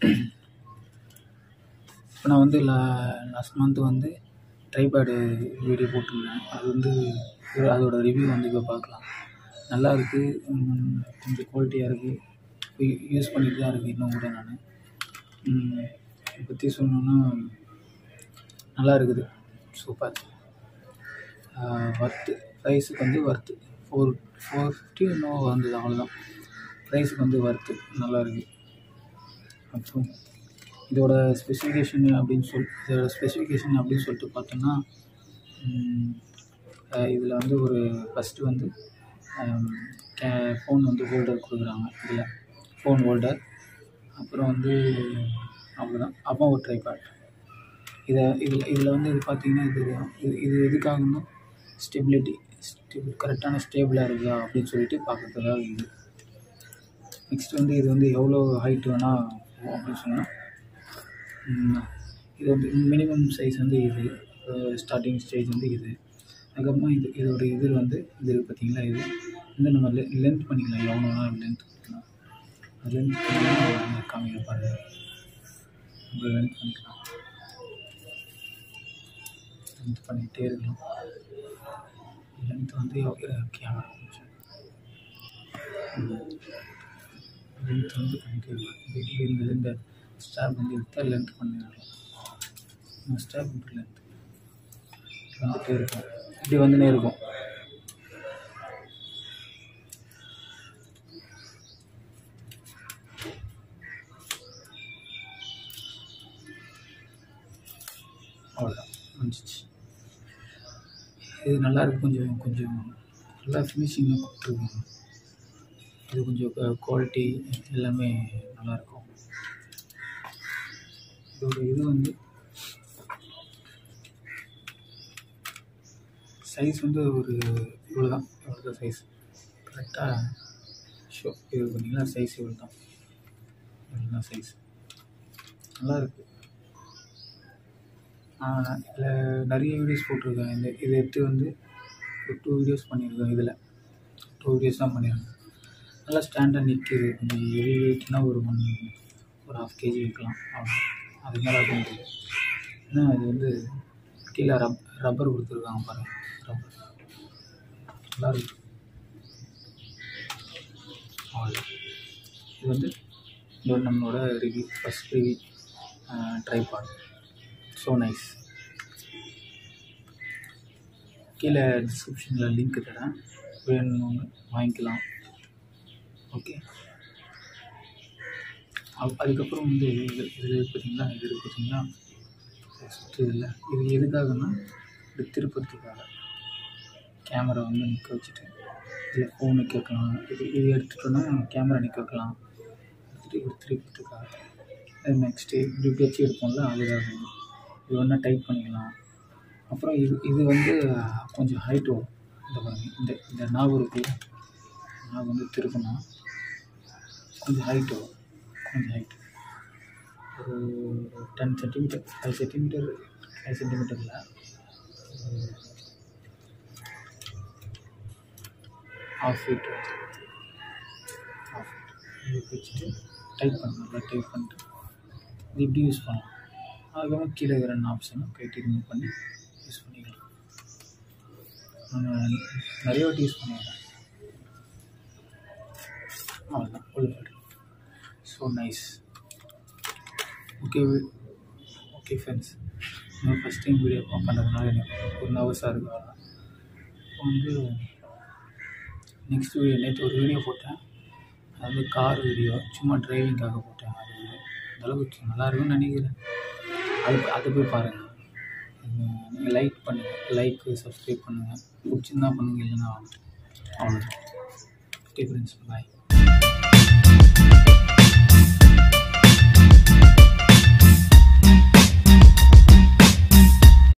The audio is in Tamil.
இப்போ நான் வந்து லா லாஸ்ட் மந்த் வந்து ட்ரைபேடு வீடியோ போட்டிருந்தேன் அது வந்து இது அதோட ரிவ்யூ வந்து இப்போ பார்க்கலாம் நல்லா இருக்குது கொஞ்சம் குவாலிட்டியாக இருக்குது யூஸ் பண்ணிட்டு தான் இருக்குது இன்னும் கூட நான் இதை பற்றி சொல்லணுன்னா நல்லா இருக்குது சூப்பர் ஒர்த்து ப்ரைஸுக்கு வந்து ஒர்த்து ஃபோர் ஃபோர் ஃபிஃப்டி இன்னும் வந்தது அவ்வளோதான் ப்ரைஸுக்கு வந்து ஒர்த்து நல்லா இருக்குது அப்புறம் இதோட ஸ்பெசிஃபிகேஷன் அப்படின்னு சொல் இதோட ஸ்பெசிஃபிகேஷன் அப்படின்னு சொல்லிட்டு பார்த்தோன்னா இதில் வந்து ஒரு ஃபஸ்ட்டு வந்து கே ஃபோன் வந்து ஹோல்டர் கொடுக்குறாங்க இதில் ஃபோன் ஹோல்டர் அப்புறம் வந்து அவ்வளோதான் அப்புறம் ஒரு ட்ரைபேட் இதை இதில் இதில் வந்து இது பார்த்தீங்கன்னா இது இது இது எதுக்காகன்னா ஸ்டெபிலிட்டி ஸ்டெபிள் கரெக்டான ஸ்டேபிளாக இருக்குதா அப்படின்னு சொல்லிட்டு பார்க்கறதுக்காக இது நெக்ஸ்ட் வந்து இது வந்து எவ்வளோ ஹைட் வேணால் போகும் அப்படின்னு சொன்னால் இது வந்து மினிமம் சைஸ் வந்து இது ஸ்டார்டிங் ஸ்டேஜ் வந்து இது அதுக்கப்புறமா இது இதோட இது வந்து இது இருக்கு பார்த்தீங்களா இது வந்து நம்ம லெ லென்த் பண்ணிக்கலாம் எவ்வளோ வேணாலும் லென்த் பண்ணிக்கலாம் அது லென்த் பண்ணிக்கலாம் காமிக்க பாருங்க நம்ம லென்த் பண்ணிக்கலாம் லென்த் பண்ணிகிட்டே இருக்கலாம் லென்த் வந்து கேமரா லென்த் வந்து பண்ணிகிட்டே இருக்கலாம் இது இந்த இந்த ஸ்டாப் வந்து எடுத்தால் லென்த் பண்ணிடலாம் இந்த ஸ்டாப் வந்து லென்த் வந்துட்டே இருக்கும் இப்படி வந்துனே இருக்கும் அவ்வளோதான் முடிஞ்சிச்சு இது நல்லா இருக்கு கொஞ்சம் கொஞ்சம் நல்லா ஃபினிஷிங்காக கொடுத்துருக்காங்க இது கொஞ்சம் குவாலிட்டி எல்லாமே நல்லாயிருக்கும் இதோட இது வந்து சைஸ் வந்து ஒரு இவ்வளோ தான் இவ்வளோ தான் சைஸ் கரெக்டாக ஷோ இது பண்ணிங்களா சைஸ் இவ்வளோ தான் இவ்வளோ தான் சைஸ் நல்லா இருக்குது இதில் நிறைய வீடியோஸ் போட்டிருக்கேன் இந்த இதை எடுத்து வந்து ஒரு டூ வீடியோஸ் பண்ணியிருக்கேன் இதில் டூ வீடியோஸ் தான் பண்ணியிருக்கேன் நல்லா ஸ்டாண்டாக நிற்கிது கொஞ்சம் ஹெவி வெயிட்னா ஒரு ஒன் ஒரு ஹாஃப் கேஜி வைக்கலாம் அவ்வளோ அது மேலே வைக்க முடியாது ஏன்னா இது வந்து கீழே ரப் ரப்பர் கொடுத்துருக்காங்க பாருங்கள் ரப்பர் நல்லா இருக்கு அவ்வளோ இது வந்து இதோட நம்மளோட review first review tripod so nice கீழே டிஸ்கிரிப்ஷனில் லிங்க் தரேன் வேணுங்க வாங்கிக்கலாம் ஓகே அது அதுக்கப்புறம் வந்து இது இது பார்த்தீங்களா இது இருக்கு பார்த்தீங்களா சுற்று இல்லை இது எதுக்காகன்னா இது திருப்பத்துக்காக கேமரா வந்து நிற்க வச்சுட்டு இதில் ஃபோன் நிற்க வைக்கலாம் இது இது எடுத்துட்டோன்னா கேமரா நிற்க வைக்கலாம் எடுத்துகிட்டு இப்படி திருப்பத்துக்காக அது நெக்ஸ்ட்டு இப்படி இப்படி வச்சு எடுப்போம்ல அதுக்காக இது ஒன்றா டைப் பண்ணிக்கலாம் அப்புறம் இது இது வந்து கொஞ்சம் ஹைட் வரும் இந்த பாருங்க இந்த இந்த நாவு இருக்குல்ல நாவு வந்து திருப்பினா கொஞ்சம் ஹைட் வரும் கொஞ்சம் ஹைட் ஒரு ten centimetre five centimetre five சென்டிமீட்டரில் ஆஃப் ஃபீட் ஆஃப் ஃபீட் இது வச்சுட்டு டைப் பண்ணலாம் டைப் பண்ணிட்டு இது இப்படி யூஸ் பண்ணலாம் அதுக்கப்புறம் கீழே இருக்கிற ரெண்டு ஆப்ஷனும் கைட்டு ரிமூவ் பண்ணி யூஸ் பண்ணிக்கலாம் நான் நிறைய வாட்டி யூஸ் பண்ணியிருக்கேன் அவ்வளோதான் உள்ள so nice okay okay friends நான் ஃபஸ்ட் டைம் வீடியோ பண்ணுறதுனால எனக்கு ஒரு நர்வஸாக இருக்குது அவ்வளோதான் இப்போ வந்து நெக்ஸ்ட் வீடியோ நேற்று ஒரு வீடியோ போட்டேன் அது வந்து கார் வீடியோ சும்மா டிரைவிங்காக போட்டேன் அது அந்தளவுக்கு நல்லா இருக்கும்னு நினைக்கிறேன் அது அது போய் பாருங்கள் நீங்கள் லைக் பண்ணுங்கள் லைக்கு சப்ஸ்கிரைப் பண்ணுங்கள் பிடிச்சிருந்தா பண்ணுங்கள் இல்லைன்னா அவ்வளோதான் ஓகே ஃப்ரெண்ட்ஸ் பாய்